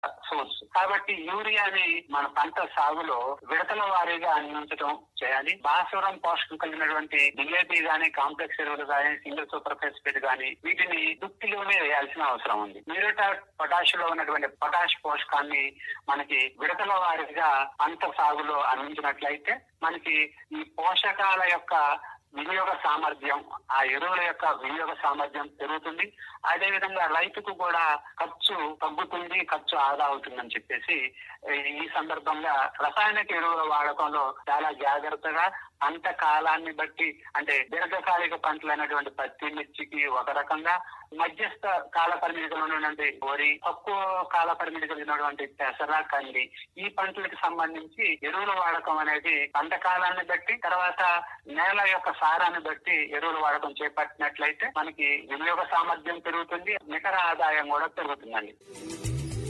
source కాబట్టి యూరియాని మన పంట సాగులో విడతల వారీగా అందించడం చేయాలి భాస్వరం పోషకం కలిగినటువంటి డిఏపి గానీ కాంప్లెక్స్ ఎరువులు గానీ సింగిల్ సూపర్ ఫాస్ఫేట్ గానీ వీటిని దుక్కిలోనే వేయాల్సిన అవసరం ఉంది మ్యూరేటా పొటాష్ లో ఉన్నటువంటి పొటాష్ పోషకాన్ని మనకి విడతల వారీగా పంట సాగులో అందించినట్లయితే మనకి ఈ పోషకాల యొక్క వినియోగ సామర్థ్యం ఆ ఎరువుల యొక్క వినియోగ సామర్థ్యం పెరుగుతుంది అదే విధంగా రైతుకు కూడా ఖర్చు తగ్గుతుంది ఖర్చు ఆదా అవుతుందని చెప్పేసి ఈ సందర్భంగా రసాయనిక ఎరువుల వాడకంలో చాలా జాగ్రత్తగా పంట కాలాన్ని బట్టి అంటే దీర్ఘకాలిక పంటలైనటువంటి పత్తి మిర్చికి ఒక రకంగా మధ్యస్థ కాల పరిమితి ఉన్నటువంటి వరి తక్కువ కాల పరిమితి కలిగినటువంటి పెసర కంది ఈ పంటలకు సంబంధించి ఎరువుల వాడకం అనేది పంట కాలాన్ని బట్టి తర్వాత నేల యొక్క సారాన్ని బట్టి ఎరువుల వాడకం చేపట్టినట్లయితే మనకి వినియోగ సామర్థ్యం పెరుగుతుంది నికర ఆదాయం కూడా పెరుగుతుందండి